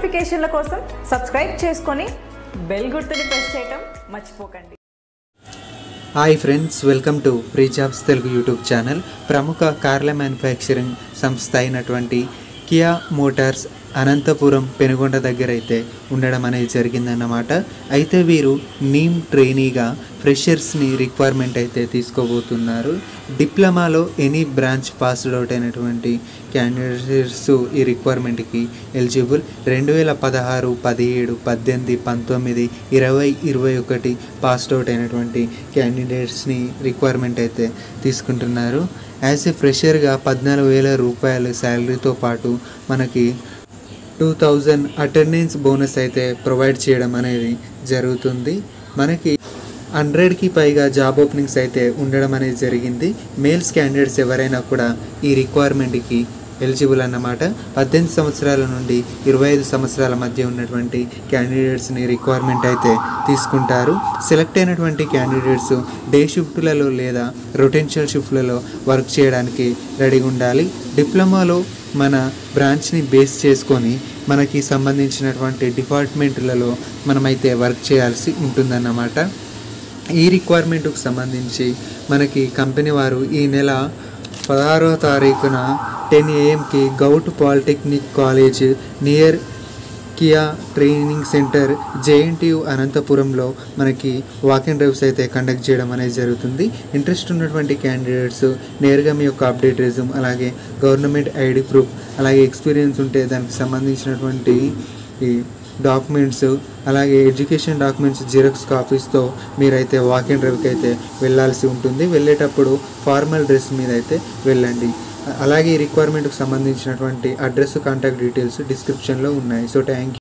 నోటిఫికేషన్ల కోసం సబ్స్క్రైబ్ చేసుకొని బెల్ గుర్తుని ప్రెస్ చేయటం మర్చిపోకండి hi friends welcome to free jobs Telugu YouTube channel ప్రముఖ కార్ల మ్యానుఫ్యాక్చరింగ్ సంస్థ అయినటువంటి కియా మోటార్స్ అనంతపురం పెనుగొండ దగ్గర అయితే ఉండడం అనేది జరిగిందన్నమాట అయితే వీరు నీమ్ ట్రైనీగా ఫ్రెషర్స్ని రిక్వైర్మెంట్ అయితే తీసుకోబోతున్నారు డిప్లొమాలో ఎనీ బ్రాంచ్ పాస్డ్ అవుట్ అయినటువంటి క్యాండిడేట్స్ ఈ రిక్వైర్మెంట్కి ఎలిజిబుల్ రెండు వేల పదహారు పదిహేడు పద్దెనిమిది పంతొమ్మిది ఇరవై ఇరవై ఒకటి పాస్డ్ అవుట్ అయినటువంటి క్యాండిడేట్స్ని రిక్వైర్మెంట్ అయితే తీసుకుంటున్నారు యాజ్ ఏ ఫ్రెషర్గా పద్నాలుగు వేల రూపాయల శాలరీతో పాటు మనకి టూ థౌజండ్ అటెండెన్స్ బోనస్ అయితే ప్రొవైడ్ చేయడం అనేది జరుగుతుంది మనకి హండ్రెడ్కి పైగా జాబ్ ఓపెనింగ్స్ అయితే ఉండడం అనేది జరిగింది మేల్స్ క్యాండిడేట్స్ ఎవరైనా కూడా ఈ రిక్వైర్మెంట్కి ఎలిజిబుల్ అన్నమాట పద్దెనిమిది సంవత్సరాల నుండి ఇరవై ఐదు సంవత్సరాల మధ్య ఉన్నటువంటి క్యాండిడేట్స్ని రిక్వైర్మెంట్ అయితే తీసుకుంటారు సెలెక్ట్ అయినటువంటి క్యాండిడేట్స్ డే షిఫ్ట్లలో లేదా రొటెన్షియల్ షిఫ్ట్లలో వర్క్ చేయడానికి రెడీగా ఉండాలి డిప్లొమాలో మన బ్రాంచ్ని బేస్ చేసుకొని మనకి సంబంధించినటువంటి డిపార్ట్మెంట్లలో మనమైతే వర్క్ చేయాల్సి ఉంటుందన్నమాట ఈ రిక్వైర్మెంట్కు సంబంధించి మనకి కంపెనీ వారు ఈ నెల పదహారవ తారీఖున టెన్ ఏఎంకి govt polytechnic college near Kia training centre JNTU అనంతపురంలో మనకి వాక్ అండ్ డ్రైవ్స్ అయితే కండక్ట్ చేయడం అనేది జరుగుతుంది ఇంట్రెస్ట్ ఉన్నటువంటి క్యాండిడేట్స్ నేరుగా మీ యొక్క అప్డేట్ రెజ్యూమ్ అలాగే గవర్నమెంట్ ఐడి ప్రూఫ్ అలాగే ఎక్స్పీరియన్స్ ఉంటే దానికి సంబంధించినటువంటి ఈ డాక్యుమెంట్స్ అలాగే ఎడ్యుకేషన్ డాక్యుమెంట్స్ జిరాక్స్ కాపీస్తో మీరైతే వాక్ అండ్ డ్రైవ్కి అయితే వెళ్ళాల్సి ఉంటుంది వెళ్ళేటప్పుడు ఫార్మల్ డ్రెస్ మీద అయితే వెళ్ళండి అలాగే ఈ రిక్వైర్మెంట్కి సంబంధించినటువంటి అడ్రస్ కాంటాక్ట్ డీటెయిల్స్ డిస్క్రిప్షన్లో ఉన్నాయి సో థ్యాంక్